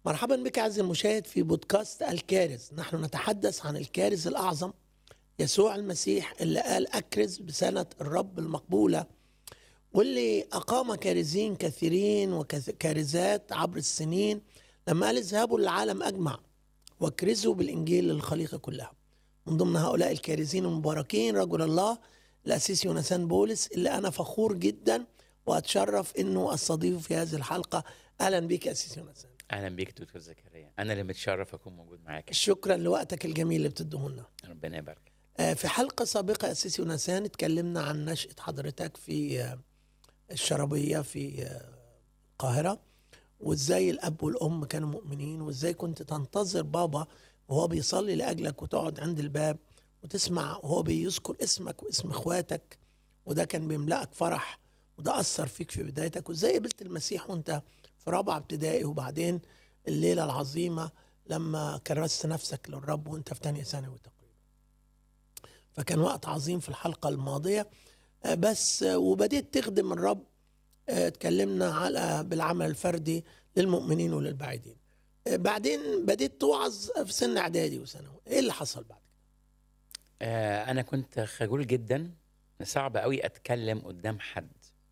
مرحبا بك عزيزي المشاهد في بودكاست الكارث نحن نتحدث عن الكارث الأعظم يسوع المسيح اللي قال أكرز بسنة الرب المقبولة واللي أقام كارزين كثيرين وكارزات عبر السنين لما قال اذهبوا للعالم أجمع واكرزوا بالإنجيل للخليقة كلها من ضمن هؤلاء الكارزين المباركين رجل الله الأسيس يونسان بولس اللي أنا فخور جدا وأتشرف أنه أستضيفه في هذه الحلقة أهلا بك يا أسيس يونسان اهلا بيك دكتور زكريا انا اللي متشرف اكون موجود معاك شكرا لوقتك الجميل اللي بتديه لنا ربنا يبارك آه، في حلقة سابقة يا سيسي ونسان اتكلمنا عن نشأة حضرتك في آه، الشرابية في آه، القاهرة وازاي الأب والأم كانوا مؤمنين وازاي كنت تنتظر بابا وهو بيصلي لأجلك وتقعد عند الباب وتسمع وهو بيذكر اسمك واسم اخواتك وده كان بيملأك فرح وده أثر فيك في بدايتك وازاي قبلت المسيح وانت في رابعة ابتدائي وبعدين الليلة العظيمة لما كرست نفسك للرب وانت في تانية ثانوي تقريبا فكان وقت عظيم في الحلقة الماضية آه، بس آه، وبديت تخدم الرب آه، اتكلمنا على بالعمل الفردي للمؤمنين وللبعيدين آه، بعدين بديت توعظ في سن اعدادي وثانوي ايه اللي حصل بعد كده آه انا كنت خجول جدا صعب قوي اتكلم قدام حد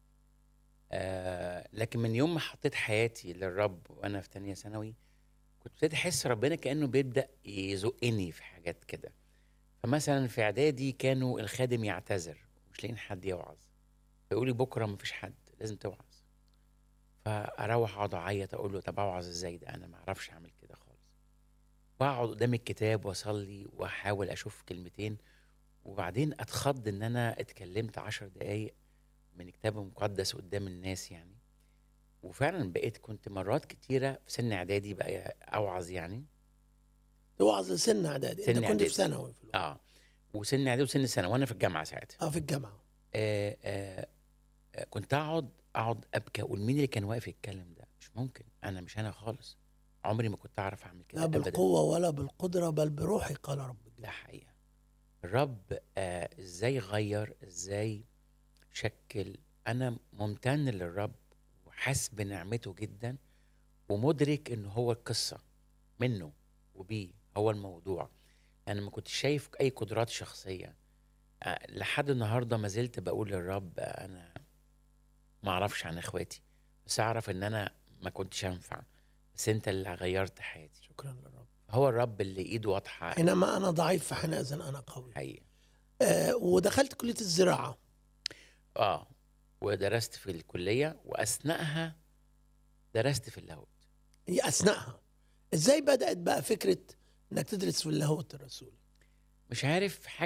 آه لكن من يوم ما حطيت حياتي للرب وانا في تانية ثانوي كنت ابتدي احس ربنا كانه بيبدا يزقني في حاجات كده فمثلا في اعدادي كانوا الخادم يعتذر مش لاقيين حد يوعظ فيقول لي بكره مفيش حد لازم توعظ فاروح اقعد اعيط اقول له طب اوعظ ازاي ده انا ما اعرفش اعمل كده خالص واقعد قدام الكتاب واصلي واحاول اشوف كلمتين وبعدين اتخض ان انا اتكلمت عشر دقايق من كتاب مقدس قدام الناس يعني وفعلا بقيت كنت مرات كتيره في سن اعدادي بقى اوعظ يعني توعظ لسن اعدادي سن انت كنت إعدادي. في ثانوي في الوقت. اه وسن اعدادي وسن سنه وانا في الجامعه ساعتها اه في الجامعة آه آه آه كنت اقعد اقعد ابكي اقول مين اللي كان واقف يتكلم ده مش ممكن انا مش انا خالص عمري ما كنت اعرف اعمل كده لا ابدا بالقوة ولا بالقدرة بل بروحي قال رب ده حقيقة الرب آه ازاي غير ازاي شكل انا ممتن للرب وحاسس بنعمته جدا ومدرك ان هو القصة منه وبيه هو الموضوع انا ما كنتش شايف اي قدرات شخصية آه لحد النهاردة ما زلت بقول للرب آه، انا ما اعرفش عن اخواتي بس اعرف ان انا ما كنتش انفع بس انت اللي غيرت حياتي شكرا للرب هو الرب اللي ايده واضحة حينما انا ضعيف فحينئذ انا قوي حقيقة آه ودخلت كلية الزراعة اه ودرست في الكليه واثناءها درست في اللاهوت هي اثناءها ازاي بدات بقى فكره انك تدرس في اللاهوت الرسولي مش عارف